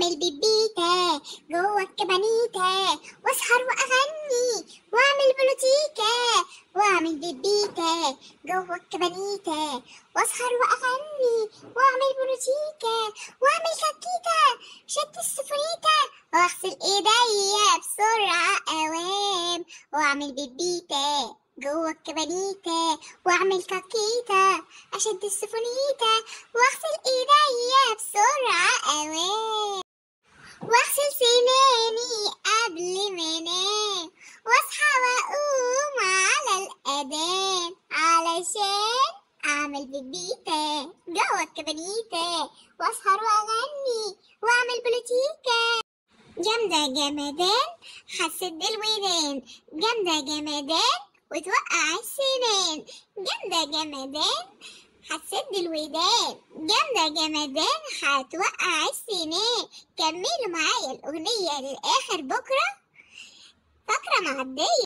واعمل بيبيتا جوه الكبانيتا واسهر واغني واعمل بلوتيكا واعمل بيبيتا جوه الكبانيتا واسهر واغني واعمل بلوتيكا واعمل كاكيتا شد السفريتا واغسل ايديا بسرعة اوام واعمل بيبيتا جوه الكبانيتا واعمل كاكيتا اشد السفونيتا واغسل ايديا بسرعة اوام واغسل سناني قبل ما انام واصحى واقوم على الاذان علشان اعمل بيبيتا جوه الكبانيتا واسهر واغني واعمل بلوتيكا جامدة جمدان هتسد الودان جامدة جمدان وتوقع السنان جامدة جمدان هتسد الودان جامدة جمدان هتوقع السنان كملوا معايا الأغنية للآخر بكرة فقرة معدية